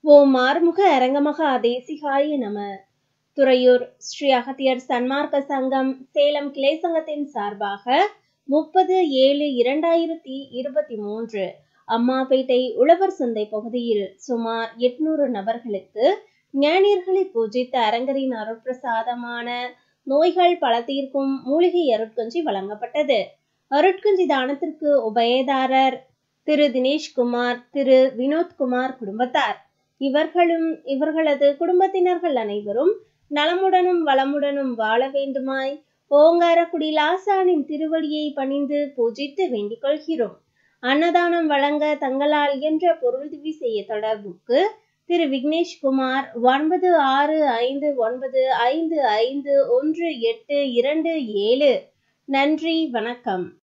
ஓம் ஆறுமுக அரங்கமகா தேசிகாய நம துறையூர் ஸ்ரீ அகத்தியர் சன்மார்க்க சங்கம் சேலம் கிளை சங்கத்தின் சார்பாக முப்பது ஏழு இரண்டாயிரத்தி இருபத்தி மூன்று அம்மாபேட்டை உழவர் சந்தை பகுதியில் சுமார் எட்நூறு நபர்களுக்கு ஞானியர்களை பூஜித்த அரங்கரின் அருட்பிரசாதமான நோய்கள் பல தீர்க்கும் மூலிகை அருட்கஞ்சி வழங்கப்பட்டது அருட்கஞ்சி தானத்திற்கு உபயதாரர் திரு தினேஷ்குமார் திரு வினோத்குமார் குடும்பத்தார் இவர்களும் இவர்களது குடும்பத்தினர்கள் அனைவரும் நலமுடனும் வளமுடனும் வாழ வேண்டுமாய் ஓங்காரக்குடி லாசானின் திருவடியை பணிந்து பூஜித்து வேண்டிக் கொள்கிறோம் அன்னதானம் வழங்க தங்களால் என்ற பொருளுதவி செய்ய தொடர்புக்கு திரு விக்னேஷ்குமார் ஒன்பது ஆறு ஐந்து ஒன்பது ஐந்து ஐந்து ஒன்று எட்டு இரண்டு ஏழு நன்றி வணக்கம்